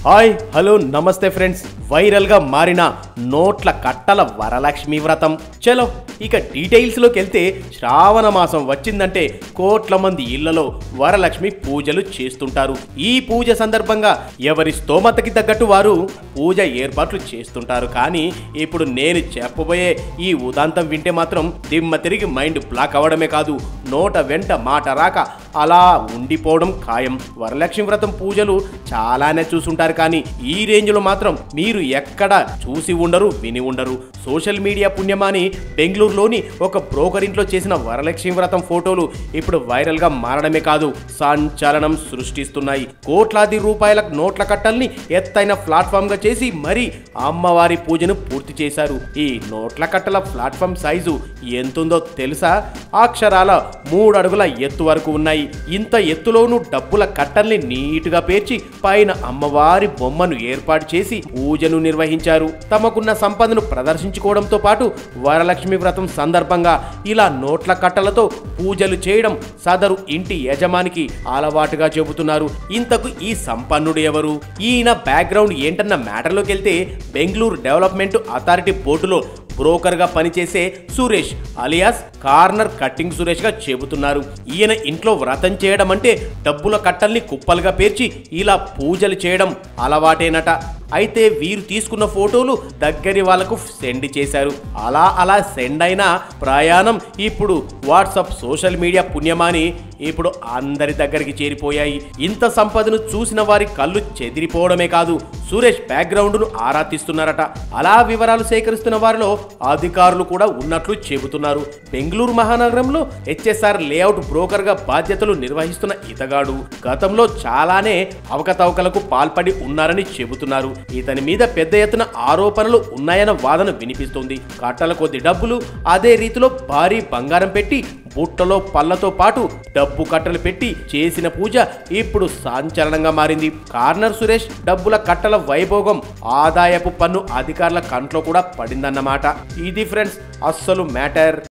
hi hello namaste friends viral గా మారిన నోట్ల కట్టల వరలక్ష్మి వ్రతం చలో ఇక డీటెయిల్స్ లోకి వెళ్తే శ్రావణ మాసం వచ్చిందంటే కోట్ల మంది ఇళ్లలో వరలక్ష్మి పూజలు చేస్తుంటారు ఈ పూజ సందర్భంగా ఎవరి స్తోమతకి తగ్గట్టు వారు పూజ ఏర్పాట్లు చేస్తుంటారు కానీ ఇప్పుడు నేను చెప్పబోయే ఈ ఉదాంతం వింటే మాత్రం దిమ్మ తిరిగి మైండ్ బ్లాక్ అవ్వడమే కాదు నోట వెంట మాట రాక అలా ఉండిపోవడం ఖాయం వరలక్ష్మి వ్రతం పూజలు చాలానే చూసుంటారు కానీ ఈ రేంజ్లో మాత్రం మీరు ఎక్కడ చూసి ఉండరు విని ఉండరు సోషల్ మీడియా పుణ్యమాని బెంగళూరులోని ఒక బ్రోకర్ ఇంట్లో చేసిన వరలక్ష్మి వ్రతం ఫోటోలు ఇప్పుడు వైరల్గా మారడమే కాదు సంచలనం సృష్టిస్తున్నాయి కోట్లాది రూపాయల నోట్ల కట్టల్ని ఎత్తైన ప్లాట్ఫామ్ గా చేసి మరి అమ్మవారి పూజను పూర్తి చేశారు ఈ నోట్ల కట్టల ప్లాట్ఫామ్ సైజు ఎంతుందో తెలుసా అక్షరాల మూడు అడుగుల ఎత్తు వరకు ఉన్నాయి ఇంత ఎత్తులోనూ డబ్బుల కట్టల్ని నీటుగా పేర్చి పైన అమ్మవారి బొమ్మను ఏర్పాటు చేసి పూజను నిర్వహించారు తమకున్న సంపదను ప్రదర్శించుకోవడంతో పాటు వరలక్ష్మి వ్రతం సందర్భంగా ఇలా నోట్ల కట్టలతో పూజలు చేయడం సదరు ఇంటి యజమానికి అలవాటుగా చెబుతున్నారు ఇంతకు ఈ సంపన్నుడు ఎవరు ఈయన బ్యాక్గ్రౌండ్ ఏంటన్న మ్యాటర్లోకి వెళ్తే బెంగళూరు డెవలప్మెంట్ అథారిటీ బోర్డులో బ్రోకర్గా పనిచేసే Suresh alias corner cutting Suresh గా చెబుతున్నారు ఈయన ఇంట్లో వ్రతం చేయడం అంటే డబ్బుల కట్టల్ని కుప్పలుగా పేర్చి ఇలా పూజలు చేయడం అలవాటేనట అయితే వీరు తీసుకున్న ఫోటోలు దగ్గరి వాళ్ళకు సెండ్ చేశారు అలా అలా సెండ్ అయిన ప్రయాణం ఇప్పుడు వాట్సాప్ సోషల్ మీడియా పుణ్యమాని ఇప్పుడు అందరి దగ్గరికి చేరిపోయాయి ఇంత సంపదను చూసిన వారి కళ్ళు చెదిరిపోవడమే కాదు సురేష్ బ్యాక్గ్రౌండ్ను ఆరా తీస్తున్నారట అలా వివరాలు సేకరిస్తున్న వారిలో అధికారులు కూడా ఉన్నట్లు చెబుతున్నారు బెంగళూరు మహానగరంలో హెచ్ఎస్ఆర్ లేఅవుట్ బ్రోకర్ గా బాధ్యతలు నిర్వహిస్తున్న ఇతగాడు గతంలో చాలానే అవకతవకలకు పాల్పడి ఉన్నారని చెబుతున్నారు ఇతని మీద పెద్ద ఎత్తున ఆరోపణలు ఉన్నాయన్న వాదన వినిపిస్తుంది కట్టల కొద్ది డబ్బులు అదే రీతిలో భారీ బంగారం పెట్టి బుట్టలో పళ్ళతో పాటు డబ్బు కట్టలు పెట్టి చేసిన పూజ ఇప్పుడు సంచలనంగా మారింది కార్నర్ సురేష్ డబ్బుల కట్టల వైభోగం ఆదాయపు పన్ను అధికారుల కంట్లో కూడా పడిందన్నమాట ఇది ఫ్రెండ్స్ అస్సలు మ్యాటర్